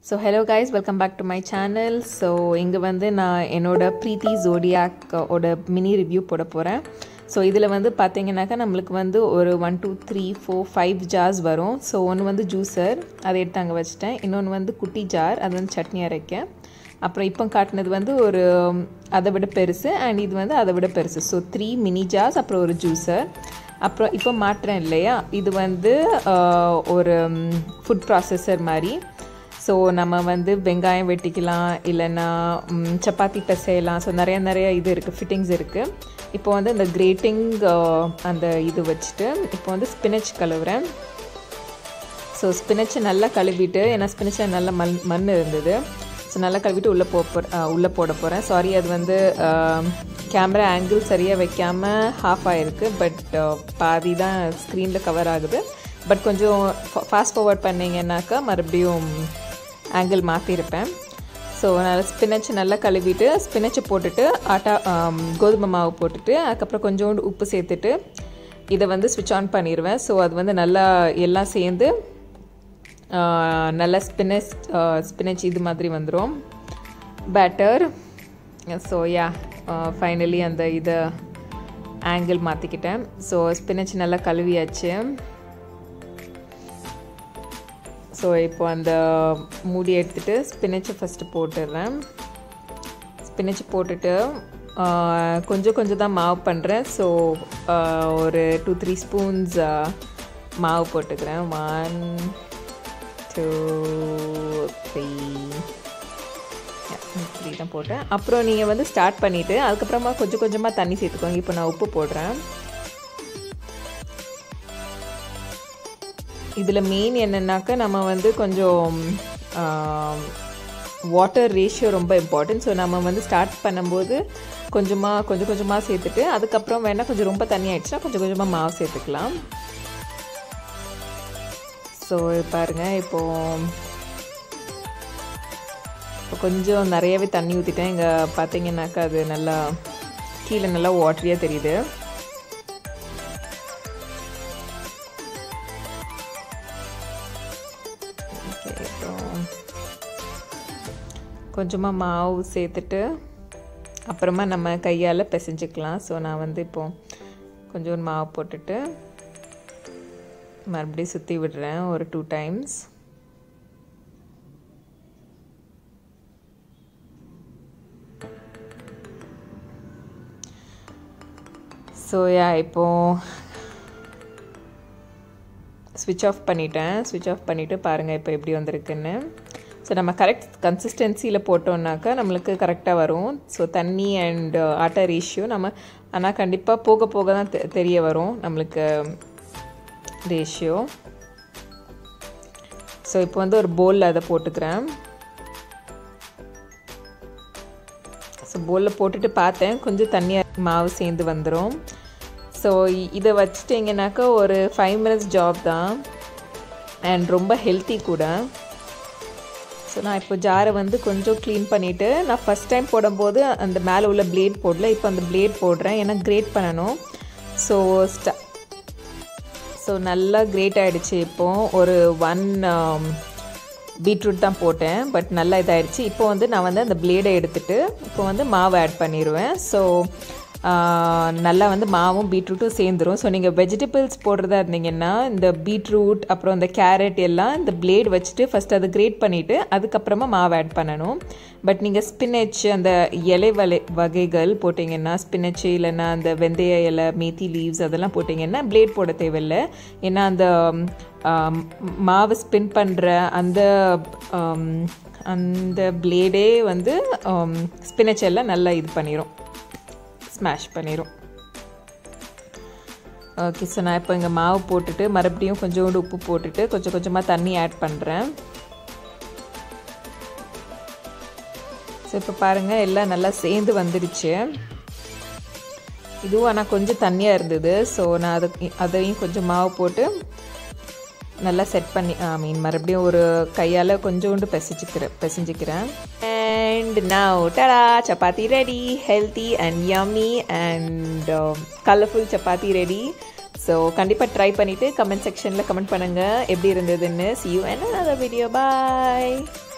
so hello guys welcome back to my channel so இங்கே வந்து நான் என்னோட ப்ரீத்தி ஜோடியாக் ஓட மினி ரிவ்யூ போட போகிறேன் ஸோ இதில் வந்து பார்த்தீங்கன்னாக்கா நம்மளுக்கு வந்து ஒரு one two three four five jars வரும் ஸோ ஒன்று வந்து ஜூஸர் அதை எடுத்து அங்கே வச்சுட்டேன் இன்னொன்று வந்து குட்டி ஜார் அது வந்து சட்னி அரைக்க அப்புறம் இப்போ காட்டினது வந்து ஒரு அதை விட பெருசு அண்ட் இது வந்து அதை விட பெருசு ஸோ த்ரீ மினி ஜார்ஸ் அப்புறம் ஒரு ஜூஸர் அப்புறம் இப்போ மாட்டுறேன் இல்லையா இது வந்து ஒரு ஃபுட் ப்ராசஸர் மாதிரி ஸோ நம்ம வந்து வெங்காயம் வெட்டிக்கலாம் இல்லைன்னா சப்பாத்தி பிசையலாம் ஸோ நிறைய நிறைய இது இருக்குது ஃபிட்டிங்ஸ் இருக்குது இப்போ வந்து இந்த கிரேட்டிங் அந்த இது வச்சுட்டு இப்போ வந்து ஸ்பினச் கழுவுறேன் ஸோ ஸ்பினச்சை நல்லா கழுவிட்டு ஏன்னா ஸ்பினச்சில் நல்லா மண் மண் இருந்தது ஸோ நல்லா கழுவிட்டு உள்ளே போ உள்ளே போட போகிறேன் சாரி அது வந்து கேமரா ஆங்கிள் சரியாக வைக்காமல் ஹாஃப் ஆகிருக்கு பட் பாதி தான் ஸ்க்ரீனில் கவர் ஆகுது பட் கொஞ்சம் ஃபாஸ்ட் ஃபார்வர்ட் பண்ணிங்கன்னாக்கா மறுபடியும் ஆங்கிள் மாற்றிருப்பேன் ஸோ நல்லா ஸ்பினச் நல்லா கழுவிட்டு ஸ்பினச்சை போட்டுட்டு ஆட்டா கோதுமை மாவு போட்டுட்டு அதுக்கப்புறம் கொஞ்சோண்டு உப்பு சேர்த்துட்டு இதை வந்து ஸ்விட்ச் ஆன் பண்ணிடுவேன் ஸோ அது வந்து நல்லா எல்லாம் சேர்ந்து நல்லா ஸ்பினச் ஸ்பினச் இது மாதிரி வந்துடும் பேட்டர் ஸோ யா ஃபைனலி அந்த இதை ஆங்கிள் மாற்றிக்கிட்டேன் ஸோ ஸ்பினச் நல்லா கழுவியாச்சு ஸோ இப்போ அந்த மூடி எடுத்துகிட்டு ஸ்பினச்சை ஃபஸ்ட்டு போட்டுடுறேன் ஸ்பினச் போட்டுட்டு கொஞ்சம் கொஞ்சம் தான் மாவு பண்ணுறேன் ஸோ ஒரு டூ த்ரீ ஸ்பூன்ஸ் மாவு போட்டுக்கிறேன் ஒன் டூ த்ரீ த்ரீ தான் போட்டேன் அப்புறம் நீங்கள் வந்து ஸ்டார்ட் பண்ணிவிட்டு அதுக்கப்புறமா கொஞ்சம் கொஞ்சமாக தண்ணி சேர்த்துக்கோங்க இப்போ நான் உப்பு போடுறேன் இதில் மெயின் என்னென்னாக்கா நம்ம வந்து கொஞ்சம் வாட்டர் ரேஷியோ ரொம்ப இம்பார்ட்டன்ட் ஸோ நம்ம வந்து ஸ்டார்ட் பண்ணும்போது கொஞ்சமாக கொஞ்சம் கொஞ்சமாக சேர்த்துட்டு அதுக்கப்புறம் வேணால் கொஞ்சம் ரொம்ப தண்ணி ஆகிடுச்சுன்னா கொஞ்சம் கொஞ்சமாக மாவு சேர்த்துக்கலாம் ஸோ பாருங்கள் இப்போது இப்போ கொஞ்சம் நிறையவே தண்ணி ஊற்றிட்டேன் இங்கே பார்த்தீங்கன்னாக்கா அது நல்லா கீழே நல்லா வாட்டரியாக தெரியுது கொஞ்சமாக மாவு சேர்த்துட்டு அப்புறமா நம்ம கையால் பிசைஞ்சிக்கலாம் ஸோ நான் வந்து இப்போது கொஞ்சோண்டு மாவு போட்டுட்டு மறுபடியும் சுற்றி விடுறேன் ஒரு டூ டைம்ஸ் ஸோ யா இப்போது ஸ்விட்ச் ஆஃப் பண்ணிட்டேன் ஸ்விட்ச் ஆஃப் பண்ணிவிட்டு பாருங்கள் இப்போ எப்படி வந்திருக்குன்னு ஸோ நம்ம கரெக்ட் கன்சிஸ்டன்சியில் போட்டோம்னாக்கா நம்மளுக்கு கரெக்டாக வரும் ஸோ தண்ணி அண்ட் ஆட்டா ரேஷியோ நம்ம ஆனால் கண்டிப்பாக போக போக தான் தெரிய வரும் நம்மளுக்கு ரேஷியோ ஸோ இப்போ வந்து ஒரு போலில் அதை போட்டுக்கிறேன் ஸோ போலில் போட்டுட்டு பார்த்தேன் கொஞ்சம் தண்ணியாக மாவு சேர்ந்து வந்துடும் ஸோ இதை வச்சுட்டிங்கனாக்கா ஒரு ஃபைவ் மினிட்ஸ் ஜாப் தான் அண்ட் ரொம்ப ஹெல்த்தி கூட ஸோ நான் இப்போ ஜாரை வந்து கொஞ்சம் க்ளீன் பண்ணிவிட்டு நான் ஃபஸ்ட் டைம் போடும்போது அந்த மேலே உள்ள பிளேட் போடல இப்போ அந்த பிளேட் போடுறேன் ஏன்னா கிரேட் பண்ணணும் ஸோ ஸ்டா ஸோ நல்லா கிரேட் ஆகிடுச்சு இப்போது ஒரு ஒன் பீட்ரூட் தான் போட்டேன் பட் நல்லா இதாகிடுச்சு இப்போ வந்து நான் வந்து அந்த பிளேடை எடுத்துகிட்டு இப்போ வந்து மாவு ஆட் பண்ணிடுவேன் ஸோ நல்லா வந்து மாவும் பீட்ரூட்டும் சேர்ந்துடும் ஸோ நீங்கள் வெஜிடபிள்ஸ் போடுறதா இருந்தீங்கன்னா இந்த பீட்ரூட் அப்புறம் இந்த கேரட் எல்லாம் இந்த பிளேட் வச்சுட்டு ஃபஸ்ட் அதை கிரேட் பண்ணிவிட்டு அதுக்கப்புறமா மாவு ஆட் பண்ணணும் பட் நீங்கள் ஸ்பினச் அந்த இலை வலை வகைகள் போட்டிங்கன்னா ஸ்பினச் இல்லைன்னா அந்த வெந்தய இலை மேத்தி லீவ்ஸ் அதெல்லாம் போட்டிங்கன்னா பிளேட் போட தேவையில்லை ஏன்னா அந்த மாவு ஸ்பின் பண்ணுற அந்த அந்த பிளேடே வந்து ஸ்பினச் எல்லாம் நல்லா இது பண்ணிடும் ஸ்மாஷ் பண்ணிடும் ஓகே ஸோ நான் இப்போ இங்கே மாவு போட்டுட்டு மறுபடியும் கொஞ்சோண்டு உப்பு போட்டுட்டு கொஞ்சம் கொஞ்சமாக தண்ணி ஆட் பண்ணுறேன் ஸோ இப்போ பாருங்கள் எல்லாம் நல்லா சேர்ந்து வந்துடுச்சு இதுவும் ஆனால் கொஞ்சம் தண்ணியாக இருந்தது ஸோ நான் அதை அதையும் கொஞ்சம் மாவு போட்டு நல்லா செட் பண்ணி ஐ மீன் மறுபடியும் ஒரு கையால் கொஞ்சோண்டு பிசைச்சிக்கிறேன் பிசைஞ்சிக்கிறேன் and now tada chapati ready healthy and yummy and colourful chapati ready so கண்டிப்பாக ட்ரை பண்ணிவிட்டு கமெண்ட் செக்ஷனில் கமெண்ட் பண்ணுங்கள் எப்படி இருந்ததுன்னு see you and video bye